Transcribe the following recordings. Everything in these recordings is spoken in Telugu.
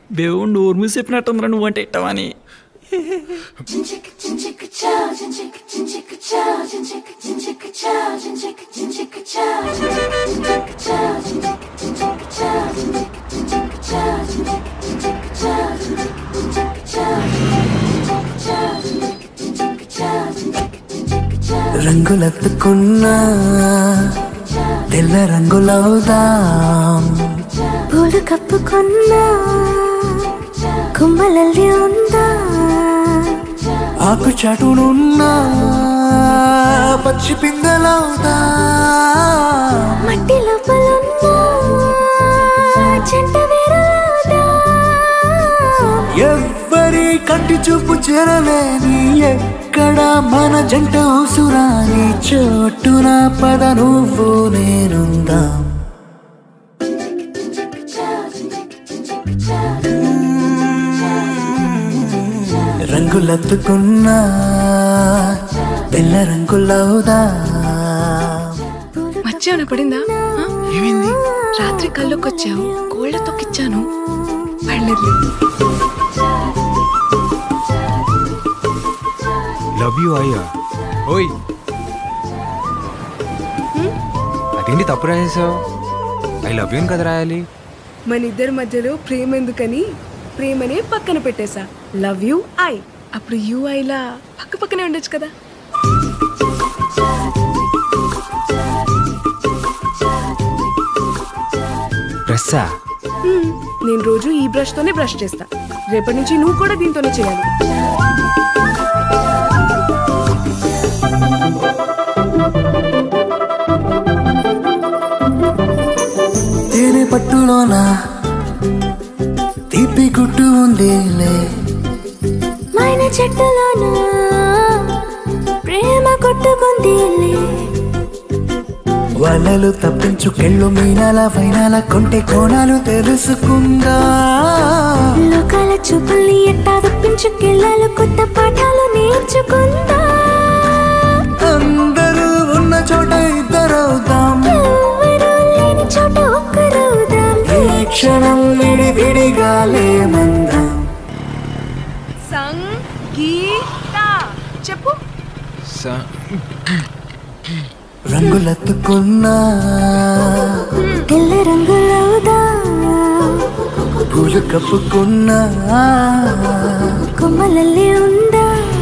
దేవుడు నోరు మూసి చెప్పినట్టుందిరా నువ్వు అంటే ఇట్టవని రంగులెత్తుకున్నా తెల్ల రంగులవుదాం పూలు కప్పుకున్నా కుమ్మలల్లి ఉందా ఆకు చాటునున్నా పచ్చి పిందెలవుదా మట్టి లోపలున్నా చెంట వేరులాదా ఎవ్వరి కంటి చూపు చేరలేని ఎక్కడ మన జంట ఉసురాని చోటున పద నువ్వు నేనుందాం రంగులెత్తుకున్నా తెల్ల రంగులవుదా మధ్యాహ్నం పడిందా ఆ? ఏమైంది రాత్రి కళ్ళొకొచ్చావు కోళ్ళ తొక్కిచ్చాను పడలేదు లవ్ యూ అయ్యా ఓయ్ అదేంటి తప్పు రాసేసావు ఐ లవ్ యూ కదా రాయాలి మన ఇద్దరి మధ్యలో ప్రేమ ఎందుకని ప్రేమనే పక్కన పెట్టేశా లవ్ యూ ఐ అప్పుడు యూ ఐలా పక్క పక్కనే ఉండొచ్చు కదా డ్రెస్సా హ్మ్, నేను రోజు ఈ బ్రష్ తోనే బ్రష్ చేస్తా రేపటి నుంచి నువ్వు కూడా దీంతోనే చేయాలి తేనె పట్టులోన తీపి గుట్టు ఉందిలే మైన చెట్టులోన ప్రేమ కొట్టుకుందిలే వలలు తప్పించు కెళ్ళు మీనాల వైనాల కొంటే కోణాలు తెలుసుకుందా లోకాల చూపుల్ని ఎట్టా తప్పించుకెళ్ళాలి కొత్త పాఠాలు నేర్చుకుందా అందరూ ఉన్న చోట ఇద్దరవుదాం ఎవ్వరూ లేని చోట ఒక్కరవుదాం ఈ క్షణం విడి విడిగా లేమందాం సంగీత చెప్పు రంగులెత్తుకున్నా తెల్ల రంగులవుదా పూలు కప్పుకున్నా కొమ్మలల్లి ఉందా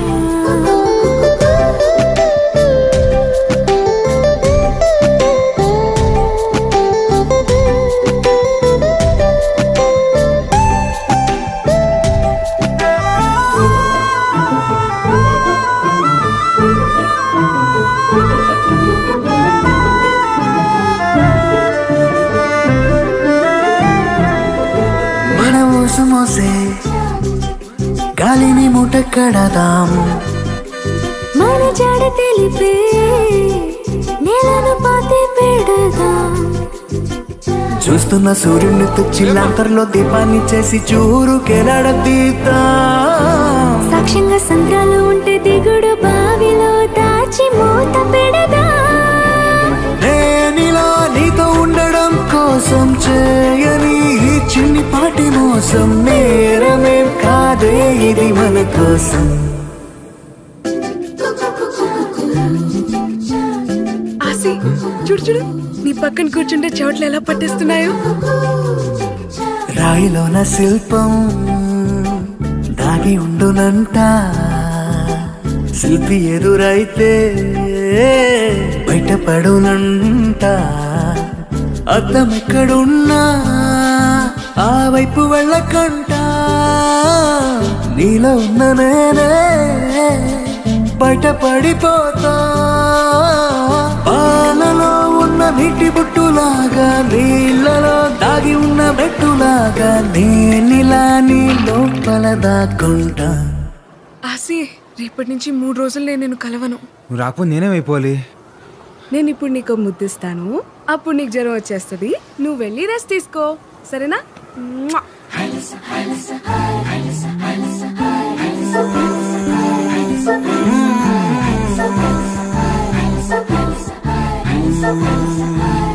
మన ఊసు మోసే గాలిని మూట కడదాం మన జాడ తెలిపే నేలను పాతి పెడదాం చూస్తున్న సూర్యుడిని తెచ్చిల్లంతర్లో దీపాన్ని చేసి చూరు కెలాడదీద్దాం సాక్ష్యంగా సంద్రాలు ఉంటే దిగుడు బావిలో దాచి మూత పెడదాం నేనిలా నీతో ఉండడం కోసం చేయని ఈ చిన్ని పాటి మోసం నేరమేం కాదే ఇది మన కోసం ఆసి చూడు చూడు నీ పక్కన కూర్చుంటే చోట్లు ఎలా పట్టేస్తున్నాయో రాయిలోన శిల్పం దాగి ఉండునంట శిల్పి ఎదురైతే బయటపడునంట అద్దం ఎక్కడున్నా ఆ వైపు వెళ్ళకంట నీలో ఉన్న నేనే బయటపడిపోతా పాలలో ఉన్న నీటి బుట్టులాగా నీళ్ళలో దాగి ఉన్న మెట్టులాగా నేనిలా నీ లోపల దాక్కుంటా ఆసి రేపటి నుంచి మూడు రోజులు నేను నిన్ను కలవను నువ్వు రాకపోతే నేనేమైపోవాలి నేను ఇప్పుడు నీకు ముద్దిస్తాను అప్పుడు నీకు జ్వరం వచ్చేస్తుంది నువ్వు వెళ్ళి రెస్ట్ తీసుకో సరేనా మ్వా. Thank you.